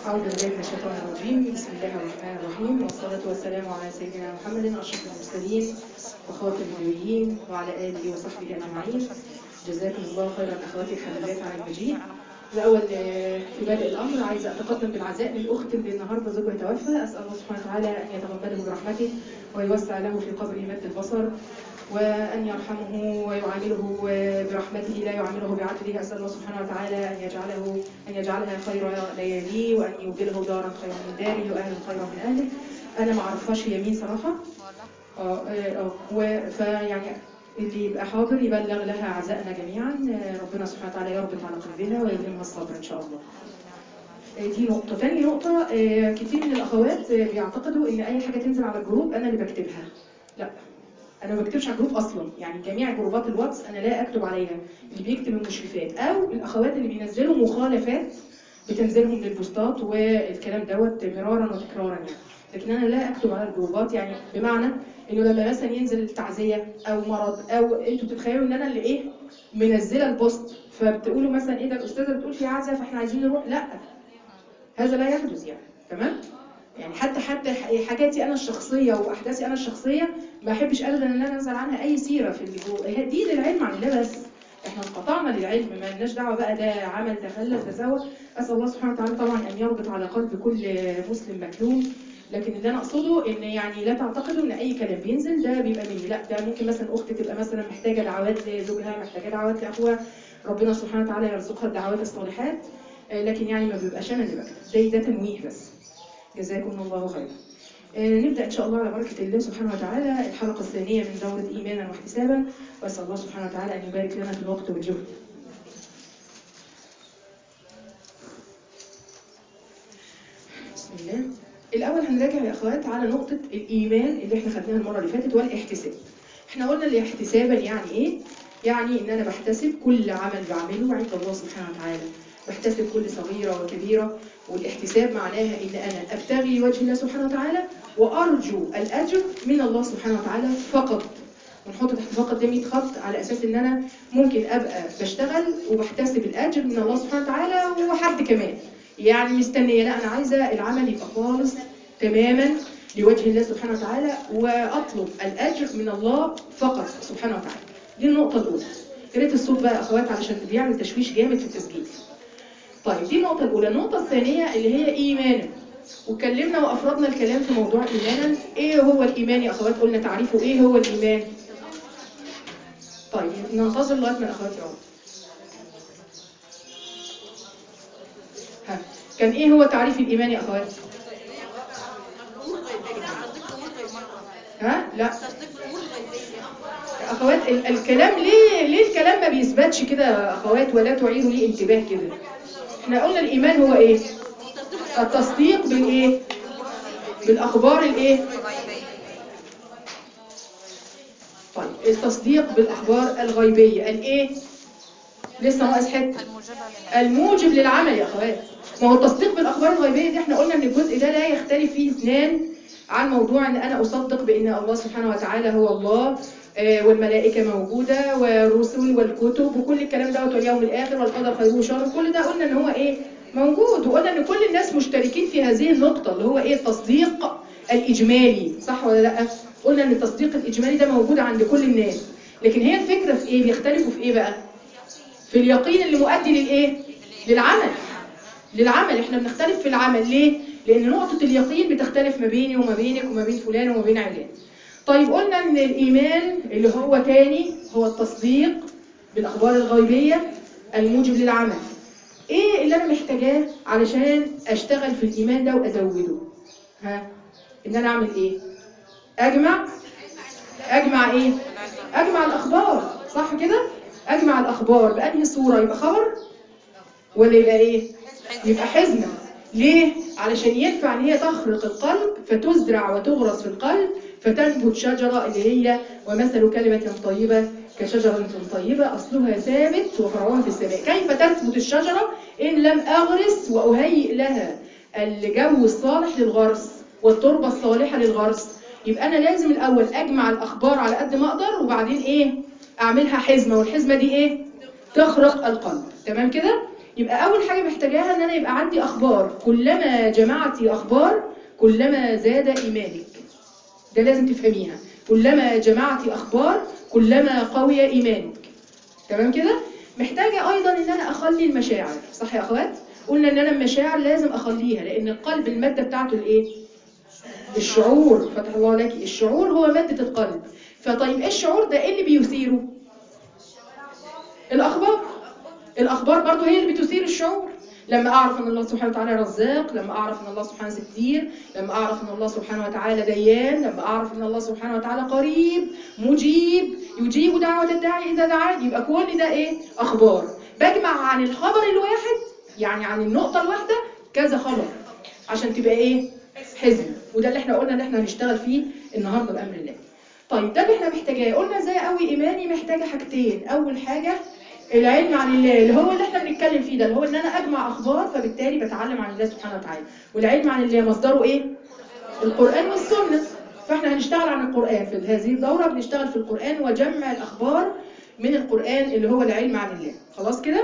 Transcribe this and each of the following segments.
أعوذ بالله من الشيطان الرجيم بسم الله الرحمن الرحيم والصلاة والسلام على سيدنا محمد أشرف المرسلين وخاتم النبيين وعلى آله وصحبه أجمعين جزاكم الله خيرا أخواتي الحبيبات على المجيء الأول آه، في بدء الأمر عايزة أتقدم بالعزاء للأخت اللي النهاردة زوجها توفى أسأل الله سبحانه وتعالى أن يتغمده برحمته ويوسع له في قبره مد البصر وأن يرحمه ويعامله برحمته لا يعامله بعدله أسأل الله سبحانه وتعالى أن يجعله أن يجعلها خير لياليه وأن يبدله دارا خيرا من داره وأهلا خيرا من أهله أنا ما أعرفهاش هي مين صراحة اه اه و- فيعني اللي يبقى حاضر يبلغ لها عزائنا جميعا آه، ربنا سبحانه وتعالى يربط على قلبها ويلهمها الصبر ان شاء الله آه، دي نقطة تاني نقطة آه، كتير من الأخوات آه، بيعتقدوا إن أي حاجة تنزل على الجروب أنا اللي بكتبها لا أنا ما بكتبش على الجروب أصلا يعني جميع جروبات الواتس أنا لا أكتب عليها اللي بيكتب المشرفات أو الأخوات اللي بينزلوا مخالفات بتنزلهم للبوستات والكلام دوت مرارا وتكرارا يعني لكن انا لا اكتب على الجروبات يعني بمعنى انه لما مثلا ينزل التعزيه او مرض او انتوا تتخيلوا ان انا اللي ايه منزله البوست فبتقولوا مثلا ايه ده الاستاذه بتقول في عزا فاحنا عايزين نروح لا هذا لا يحدث يعني تمام يعني حتى حتى حاجاتي انا الشخصيه واحداثي انا الشخصيه ما احبش ابدا ان انا انزل عنها اي سيره في الجروب دي للعلم عن الله بس احنا انقطعنا للعلم ما لناش دعوه بقى ده عمل ده خلف ده سوى اسال الله سبحانه وتعالى طبعا ان يربط على قلب كل مسلم مكلوم لكن اللي انا اقصده ان يعني لا تعتقدوا ان اي كلام بينزل ده بيبقى مني لا ده ممكن مثلا اخت تبقى مثلا محتاجه دعوات لزوجها محتاجه دعوات لاخوها ربنا سبحانه وتعالى يرزقها الدعوات الصالحات آه، لكن يعني ما بيبقاش انا اللي بكتب زي ده تنويه بس جزاكم الله خيرا آه، نبدأ إن شاء الله على بركة الله سبحانه وتعالى الحلقة الثانية من دورة إيمانا واحتسابا وأسأل الله سبحانه وتعالى أن يبارك لنا في الوقت والجهد بسم الله الأول هنراجع يا أخوات على نقطة الإيمان اللي احنا خدناها المرة اللي فاتت والاحتساب احنا قلنا الاحتسابا يعني إيه؟ يعني إن أنا بحتسب كل عمل بعمله عند الله سبحانه وتعالى بحتسب كل صغيرة وكبيرة والاحتساب معناها إن أنا أبتغي وجه الله سبحانه وتعالى وأرجو الأجر من الله سبحانه وتعالى فقط ونحط تحت فقط ده 100 خط على أساس إن أنا ممكن أبقى بشتغل وبحتسب الأجر من الله سبحانه وتعالى وحد كمان يعني مستنية لا أنا عايزة العمل يبقى خالص تماما لوجه الله سبحانه وتعالى وأطلب الأجر من الله فقط سبحانه وتعالى دي النقطة الأولى يا ريت الصوت بقى يا أخوات علشان بيعمل تشويش جامد في التسجيل طيب دي النقطة الأولى النقطة الثانية اللي هي إيمانا واتكلمنا وأفردنا الكلام في موضوع إيمانا إيه هو الإيمان يا أخوات قلنا تعريفه إيه هو الإيمان طيب ننتظر لغاية ما الأخوات يقعدوا ها كان إيه هو تعريف الإيمان يا أخوات ها لا يا أخوات ال- الكلام ليه ليه الكلام ما بيثبتش كده يا أخوات ولا تعيدوا ليه انتباه كده احنا قلنا الإيمان هو إيه التصديق بالإيه بالأخبار الإيه طيب التصديق بالأخبار الغيبية الإيه لسه ناقص حتة الموجب للعمل يا أخوات ما هو التصديق بالأخبار الغيبية دي احنا قلنا ان الجزء ده لا يختلف فيه اثنان عن موضوع ان انا اصدق بان الله سبحانه وتعالى هو الله آه، والملائكة موجودة والرسل والكتب وكل الكلام دوت واليوم الآخر والقدر خيره وشره كل ده قلنا ان هو ايه موجود وقلنا ان كل الناس مشتركين في هذه النقطة اللي هو ايه التصديق الإجمالي صح ولا لا قلنا ان التصديق الإجمالي ده موجود عند كل الناس لكن هي الفكرة في ايه بيختلفوا في ايه بقى في اليقين اللي مؤدي للايه للعمل للعمل احنا بنختلف في العمل ليه لان نقطة اليقين بتختلف ما بيني وما بينك وما بين فلان وما بين علان طيب قلنا ان الايمان اللي هو تاني هو التصديق بالاخبار الغيبية الموجب للعمل ايه اللي انا محتاجاه علشان اشتغل في الايمان ده وازوده ها ان انا اعمل ايه اجمع اجمع ايه اجمع الاخبار صح كده اجمع الاخبار بانهي صورة يبقى خبر ولا يبقى ايه يبقى حزمة ليه علشان ينفع ان هي تخرق القلب فتزرع وتغرس في القلب فتنبت شجرة اللي هي ومثل كلمة طيبة كشجرة طيبة أصلها ثابت وفرعها في السماء كيف تثبت الشجرة إن لم أغرس وأهيئ لها الجو الصالح للغرس والتربة الصالحة للغرس يبقى أنا لازم الأول أجمع الأخبار على قد ما أقدر وبعدين إيه أعملها حزمة والحزمة دي إيه تخرق القلب تمام كده يبقى اول حاجه محتاجاها ان انا يبقى عندي اخبار كلما جمعتي اخبار كلما زاد ايمانك ده لازم تفهميها كلما جمعتي اخبار كلما قوي ايمانك تمام كده محتاجه ايضا ان انا اخلي المشاعر صح يا اخوات قلنا ان انا المشاعر لازم اخليها لان القلب الماده بتاعته الايه الشعور فتح الله لك الشعور هو ماده القلب فطيب ايه الشعور ده ايه اللي بيثيره الاخبار الاخبار برضو هي اللي بتثير الشعور لما اعرف ان الله سبحانه وتعالى رزاق لما اعرف ان الله سبحانه ستير لما اعرف ان الله سبحانه وتعالى ديان لما اعرف ان الله سبحانه وتعالى قريب مجيب يجيب دعوة الداعي اذا دعان يبقى كل ده ايه اخبار بجمع عن الخبر الواحد يعني عن النقطة الواحدة كذا خبر عشان تبقى ايه حزم وده اللي احنا قلنا ان احنا هنشتغل فيه النهارده بامر الله طيب ده اللي احنا محتاجاه قلنا ازاي قوي ايماني محتاجه حاجتين اول حاجه العلم عن الله اللي هو اللي احنا بنتكلم فيه ده اللي هو ان انا اجمع اخبار فبالتالي بتعلم عن الله سبحانه وتعالى والعلم عن الله مصدره ايه القران والسنه فاحنا هنشتغل عن القران في هذه الدوره بنشتغل في القران وجمع الاخبار من القران اللي هو العلم عن الله خلاص كده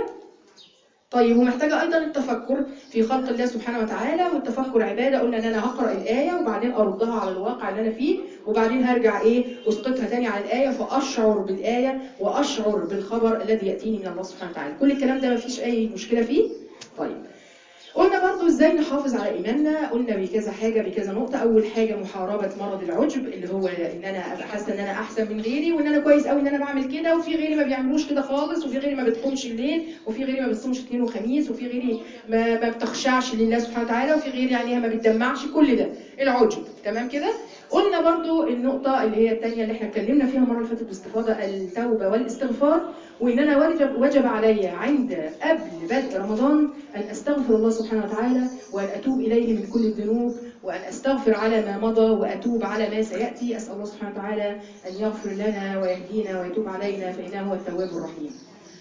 طيب ومحتاجة أيضا التفكر في خلق الله سبحانه وتعالى والتفكر عبادة قلنا إن أنا هقرأ الآية وبعدين أردها على الواقع اللي أنا فيه وبعدين هرجع إيه أسقطها تاني على الآية فأشعر بالآية وأشعر بالخبر الذي يأتيني من الله سبحانه وتعالى كل الكلام ده مفيش أي مشكلة فيه طيب قلنا برضو ازاي نحافظ على ايماننا قلنا بكذا حاجه بكذا نقطه اول حاجه محاربه مرض العجب اللي هو ان انا ابقى حاسه ان انا احسن من غيري وان انا كويس قوي ان انا بعمل كده وفي غيري ما بيعملوش كده خالص وفي غيري ما بتقومش الليل وفي غيري ما بتصومش اثنين وخميس وفي غيري ما, ما بتخشعش لله سبحانه وتعالى وفي غيري عينيها ما بتدمعش كل ده العجب تمام كده قلنا برضو النقطه اللي هي الثانيه اللي احنا اتكلمنا فيها المره اللي فاتت باستفاضه التوبه والاستغفار وان انا وجب, وجب علي عند قبل بدء رمضان ان استغفر الله سبحانه وتعالى وأن أتوب إليه من كل الذنوب وأن أستغفر على ما مضى وأتوب على ما سيأتي أسأل الله سبحانه وتعالى أن يغفر لنا ويهدينا ويتوب علينا فإنه هو التواب الرحيم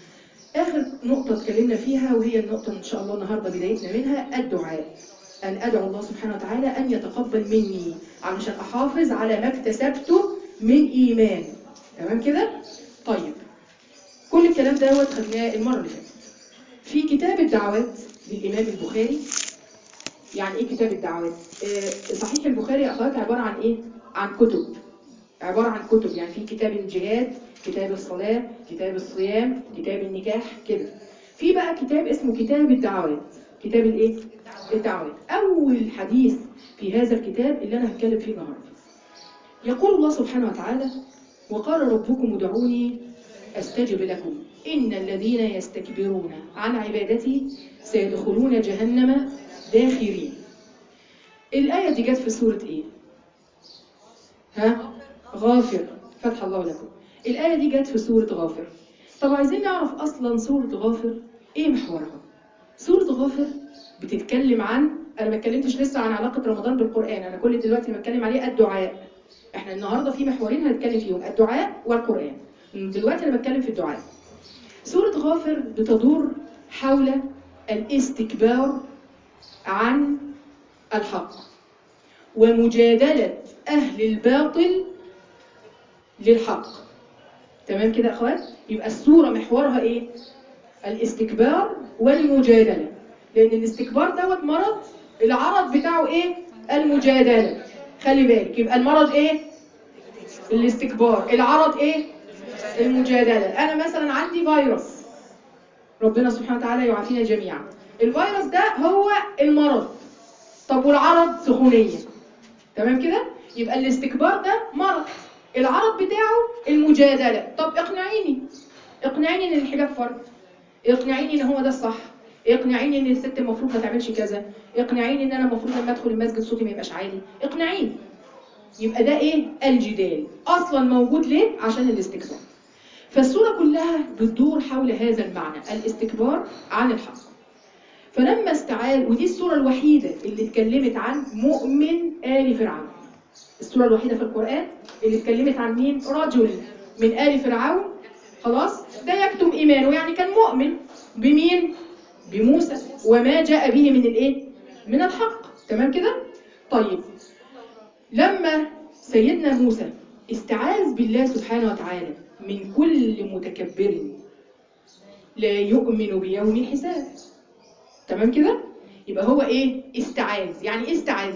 آخر نقطة اتكلمنا فيها وهي النقطة إن شاء الله النهاردة بدايتنا منها الدعاء أن أدعو الله سبحانه وتعالى أن يتقبل مني علشان أحافظ على ما اكتسبته من إيمان تمام كده؟ طيب كل الكلام دوت خدناه المرة اللي فاتت في كتاب الدعوات للإمام البخاري يعني ايه كتاب الدعوات آه صحيح البخاري يا اخوات عباره عن ايه عن كتب عباره عن كتب يعني في كتاب الجهاد كتاب الصلاه كتاب الصيام كتاب النكاح كده في بقى كتاب اسمه كتاب الدعوات كتاب الايه الدعوات اول حديث في هذا الكتاب اللي انا هتكلم فيه النهارده يقول الله سبحانه وتعالى وقال ربكم ادعوني استجب لكم ان الذين يستكبرون عن عبادتي سيدخلون جهنم داخرين الآية دي جت في سورة إيه؟ ها؟ غافر فتح الله لكم الآية دي جت في سورة غافر طب عايزين نعرف أصلا سورة غافر إيه محورها؟ سورة غافر بتتكلم عن أنا ما اتكلمتش لسه عن علاقة رمضان بالقرآن أنا كل دلوقتي بتكلم عليه الدعاء إحنا النهاردة في محورين هنتكلم فيهم الدعاء والقرآن دلوقتي أنا بتكلم في الدعاء سورة غافر بتدور حول الاستكبار عن الحق ومجادلة أهل الباطل للحق تمام كده أخوات؟ يبقى السورة محورها إيه؟ الاستكبار والمجادلة لأن الاستكبار دوت مرض العرض بتاعه إيه؟ المجادلة خلي بالك يبقى المرض إيه؟ الاستكبار العرض إيه؟ المجادلة أنا مثلا عندي فيروس ربنا سبحانه وتعالى يعافينا جميعا الفيروس ده هو المرض طب والعرض سخونية تمام كده يبقى الاستكبار ده مرض العرض بتاعه المجادلة طب اقنعيني اقنعيني ان الحجاب فرض اقنعيني ان هو ده الصح اقنعيني ان الست المفروض ما تعملش كذا اقنعيني ان انا المفروض لما ادخل المسجد صوتي ما يبقاش عالي اقنعيني يبقى ده ايه الجدال اصلا موجود ليه عشان الاستكبار فالسورة كلها بتدور حول هذا المعنى الاستكبار عن الحق فلما استعاد ودي السورة الوحيدة اللي اتكلمت عن مؤمن آل فرعون السورة الوحيدة في القرآن اللي اتكلمت عن مين رجل من آل فرعون خلاص ده يكتم إيمانه يعني كان مؤمن بمين بموسى وما جاء به من الايه من الحق تمام كده طيب لما سيدنا موسى استعاذ بالله سبحانه وتعالى من كل متكبر لا يؤمن بيوم الحساب تمام كده يبقى هو ايه استعاذ يعني ايه استعاذ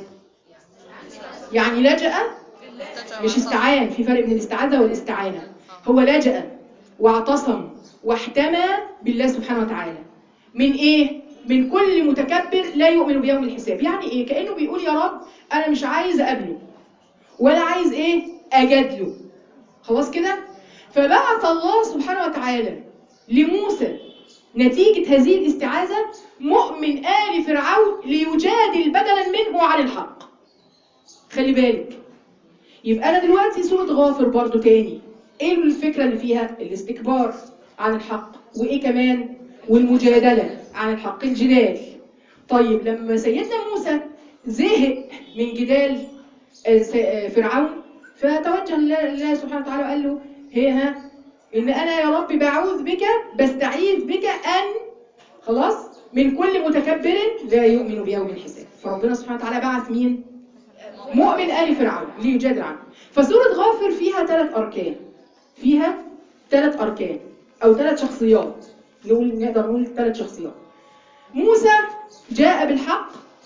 يعني لجأ مش استعان في فرق بين الاستعاذة والاستعانة هو لجأ واعتصم واحتمى بالله سبحانه وتعالى من ايه من كل متكبر لا يؤمن بيوم الحساب يعني ايه كأنه بيقول يا رب انا مش عايز اقابله ولا عايز ايه اجادله خلاص كده فبعث الله سبحانه وتعالى لموسى نتيجة هذه الاستعاذة مؤمن آل فرعون ليجادل بدلا منه عن الحق خلي بالك يبقى أنا دلوقتي سورة غافر برضو تاني إيه الفكرة اللي فيها الاستكبار عن الحق وإيه كمان والمجادلة عن الحق الجدال طيب لما سيدنا موسى زهق من جدال فرعون فتوجه لله سبحانه وتعالى وقال له هي ها إن أنا يا رب بعوذ بك بستعيذ بك أن خلاص من كل متكبر لا يؤمن بيوم الحساب فربنا سبحانه وتعالى بعث مين مؤمن آل فرعون ليجادل عنه فسورة غافر فيها ثلاث أركان فيها ثلاث أركان أو ثلاث شخصيات نقول نقدر نقول ثلاث شخصيات موسى جاء بالحق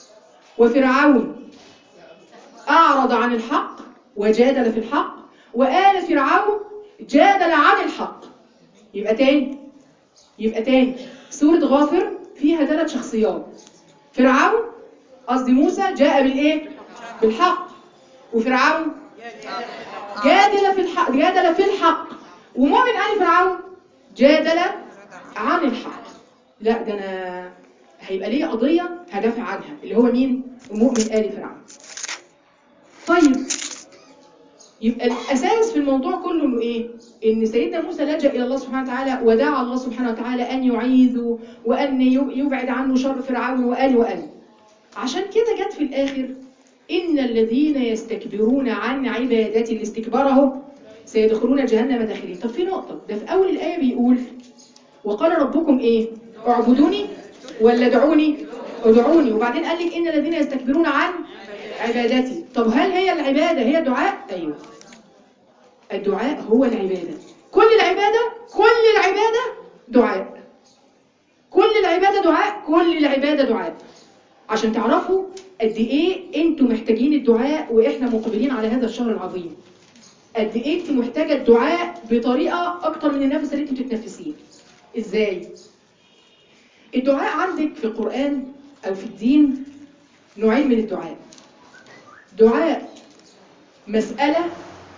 وفرعون أعرض عن الحق وجادل في الحق وآل فرعون جادل عن الحق يبقى تاني يبقى تاني سورة غافر فيها ثلاث شخصيات فرعون قصدي موسى جاء بالايه بالحق وفرعون جادل في الحق جادل في الحق ومؤمن آل فرعون جادل عن الحق لا ده انا هيبقى ليه قضية هدافع عنها اللي هو مين مؤمن آل فرعون طيب يبقى الأساس في الموضوع كله إنه إيه؟ إن سيدنا موسى لجأ إلى الله سبحانه وتعالى ودعا الله سبحانه وتعالى أن يعيذه وأن يبعد عنه شر فرعون وآل وآل عشان كده جت في الآخر إن الذين يستكبرون عن عبادتي الاستكبار أهو سيدخلون جهنم داخلين طب في نقطة ده في أول الآية بيقول وقال ربكم إيه؟ اعبدوني ولا ادعوني؟ ادعوني وبعدين قال لك إن الذين يستكبرون عن عبادتي طب هل هي العبادة هي دعاء؟ أيوه الدعاء هو العبادة كل العبادة كل العبادة دعاء كل العبادة دعاء كل العبادة دعاء عشان تعرفوا قد ايه انتوا محتاجين الدعاء واحنا مقبلين على هذا الشهر العظيم قد ايه انت محتاجة الدعاء بطريقة اكتر من النفس اللي انت بتتنفسيه ازاي الدعاء عندك في القرآن او في الدين نوعين من الدعاء دعاء مسألة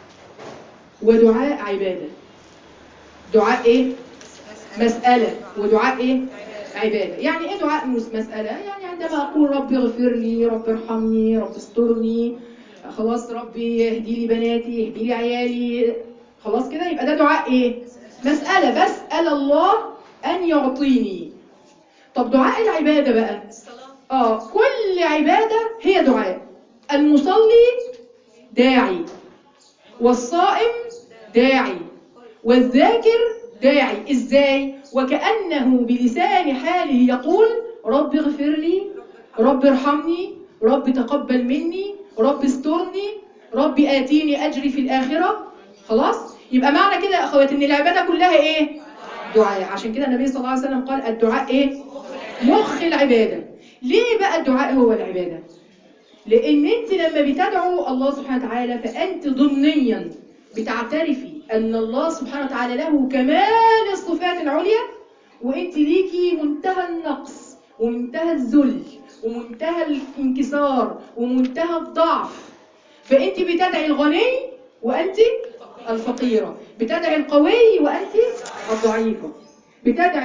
ودعاء عبادة دعاء ايه مسألة ودعاء ايه عبادة يعني ايه دعاء مسألة يعني عندما اقول رب اغفر لي رب ارحمني رب استرني خلاص ربي اهدي لي بناتي اهدي لي عيالي خلاص كده يبقى ده دعاء ايه مسألة بسأل الله ان يعطيني طب دعاء العبادة بقى اه كل عبادة هي دعاء المصلي داعي والصائم داعي والذاكر داعي ازاي وكأنه بلسان حاله يقول رب اغفر لي رب ارحمني رب تقبل مني رب استرني رب آتيني أجري في الآخرة خلاص يبقى معنى كده يا أخوات إن العبادة كلها إيه دعاء عشان كده النبي صلى الله عليه وسلم قال الدعاء إيه مخ العبادة ليه بقى الدعاء هو العبادة لأن أنت لما بتدعو الله سبحانه وتعالى فأنت ضمنيا بتعترفي أن الله سبحانه وتعالى له كمال الصفات العليا وأنت ليكي منتهى النقص ومنتهى الذل ومنتهى الانكسار ومنتهى الضعف فأنت بتدعي الغني وأنت الفقيرة بتدعي القوي وأنت الضعيفة بتدعي